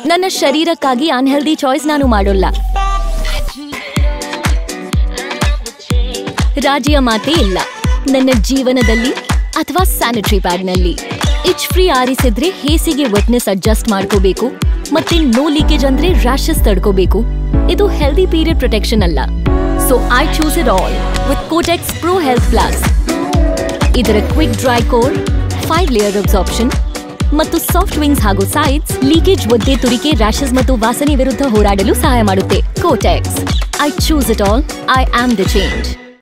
ನನ್ನ ಶರೀರಕ್ಕಾಗಿ unhealthy choice ನಾನು ಮಾಡೋಲ್ಲ ರಾಜಿಯ ಮಾತೇ ಇಲ್ಲ ನನ್ನ ಜೀವನದಲ್ಲಿ ಅಥವಾ ಸ್ಯಾನಿಟರಿ ಪ್ಯಾಡ್ನಲ್ಲಿ ಇಚ್ ಫ್ರೀ ಆರಿಸಿದ್ರೆ ಹೇಸಿಗೆ ವೆಟ್ನೆಸ್ ಅಡ್ಜಸ್ಟ್ ಮಾಡ್ಕೋಬೇಕು ಮತ್ತೆ ನೋ ಲೀಕೇಜ್ ಅಂದ್ರೆ ರ್ಯಾಶಸ್ ತಡ್ಕೋಬೇಕು ಇದು ಹೆಲ್ದಿ ಪೀರಿಯಡ್ ಪ್ರೊಟೆಕ್ಷನ್ ಅಲ್ಲ so I choose it all with Kotex pro health plus ಇದರ quick dry core five layer absorption ಮತ್ತು ಸಾಫ್ಟ್ ವಿಂಗ್ಸ್ ಹಾಗೂ ಸೈಡ್ಸ್ ಲೀಕೇಜ್ ಒದ್ದೆ ತುರಿಕೆ ರ್ಯಾಶಸ್ ಮತ್ತು ವಾಸನೆ ವಿರುದ್ಧ ಹೋರಾಡಲು ಸಹಾಯ ಮಾಡುತ್ತೆ Kotex I choose it all I am the change